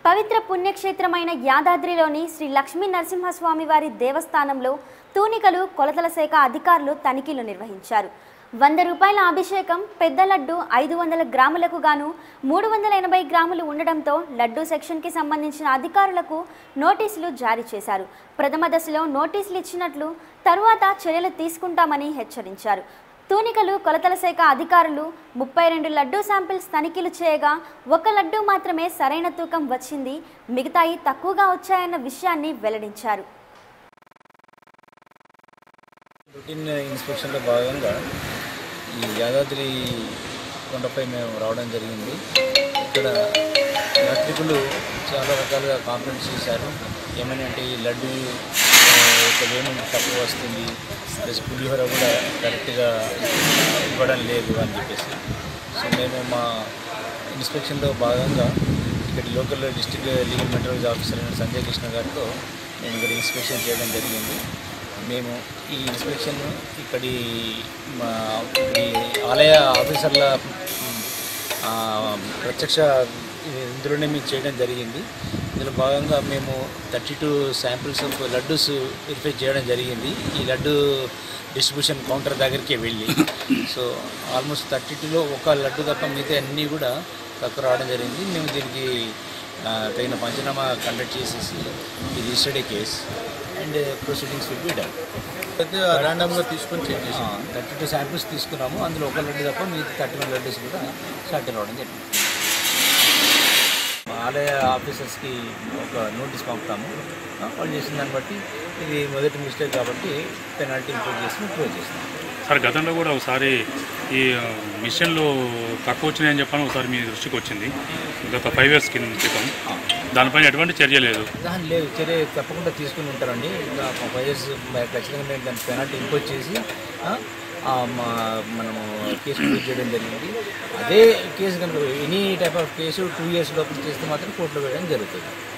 పవిత్ర పుణ్యక్షేత్రమైన యాదాద్రిలోని శ్రీ లక్ష్మీ నరసింహస్వామి వారి దేవస్థానంలో తూనికలు కొలతల శాఖ అధికారులు తనిఖీలు నిర్వహించారు వంద రూపాయల అభిషేకం పెద్ద లడ్డు ఐదు వందల గ్రాములకు గాను మూడు వందల ఎనభై గ్రాములు ఉండడంతో లడ్డు సెక్షన్కి సంబంధించిన అధికారులకు నోటీసులు జారీ చేశారు ప్రథమ దశలో నోటీసులు ఇచ్చినట్లు తరువాత చర్యలు తీసుకుంటామని హెచ్చరించారు తూనికలు కొలతల శాఖ అధికారులు ముప్పై రెండు లడ్డూ శాంపిల్స్ తనిఖీలు చేయగా ఒక లడ్డూ మాత్రమే సరైన తూకం వచ్చింది మిగతాయి తక్కువగా వచ్చాయన్న విషయాన్ని వెల్లడించారు రొటీన్ ఇన్స్పెక్షన్లో భాగంగా ఈ యాదాద్రి కొండపై మేము రావడం జరిగింది ఇక్కడ యాత్రికులు చాలా రకాలుగా కాంప్లైంట్స్ చేశారు ఏమని అంటే ఈ లడ్డు ఆ, యొక్క వేణు తక్కువ వస్తుంది ప్లస్ పులిహోర కూడా కరెక్ట్గా ఇవ్వడం లేదు అని చెప్పేసి సో మేము మా ఇన్స్పెక్షన్లో భాగంగా ఇక్కడ local district legal materials officer అయిన సంజయ్ కృష్ణ గారితో మేము ఇక్కడ ఇన్స్పెక్షన్ చేయడం జరిగింది మేము ఈ ఇన్స్పెక్షన్ ఇక్కడి మా ఈ ఆలయ ఆఫీసర్ల ఆ, ప్రత్యక్ష ఇందులోనే మేము చేయడం జరిగింది ఇందులో భాగంగా మేము thirty two samples of laddus verify చేయడం జరిగింది ఈ లడ్డు డిస్ట్రిబ్యూషన్ కౌంటర్ దగ్గరికి వెళ్ళి సో ఆల్మోస్ట్ థర్టీ టూలో ఒక లడ్డు తప్ప మిగతా అన్నీ కూడా తక్కువ రావడం జరిగింది మేము దీనికి ఆ, తగిన పంచనామా కండక్ట్ చేసేసి ఇది registered case and proceedings will be done అయితే ర్యాండమ్గా తీసుకొని చెక్ చేసి థర్టీ టూ శాంపిల్స్ తీసుకున్నాము అందులో ఒక లడ్డు తప్ప మిగతా థర్టీ వన్ లడ్డూస్ కూడా షార్ట్ రావడం జరిగింది మా ఆలయ ఆఫీసర్స్కి ఒక నోటీస్ పంపుతాము ఆ, వాళ్ళు చేసిన దాన్ని బట్టి ఇది మొదటి మిస్టేక్ కాబట్టి పెనాల్టీ ఇంపోజ్ చేసి క్లోజ్ చేస్తాం సార్ గతంలో కూడా ఒకసారి ఈ ఆ, మిషన్లు తక్కువ వచ్చినాయని చెప్పని ఒకసారి మీ దృష్టికి వచ్చింది గత ఫైవ్ ఇయర్స్ కింద క్రితం దానిపైన ఎటువంటి చర్య లేదు దాని లేదు చర్య తప్పకుండా తీసుకుని ఉంటారండి ఇంకా మా ఫైవ్ ఖచ్చితంగా మేము దాని పెనాల్టీ ఇంపోజ్ చేసి ఆ, ఆ, మా మనము కేసు ప్రూవ్ చేయడం జరిగింది అదే కేసు కనుక any type of case two years లోపల చేస్తే మాత్రం కోర్టులో వేయడం జరుగుతుంది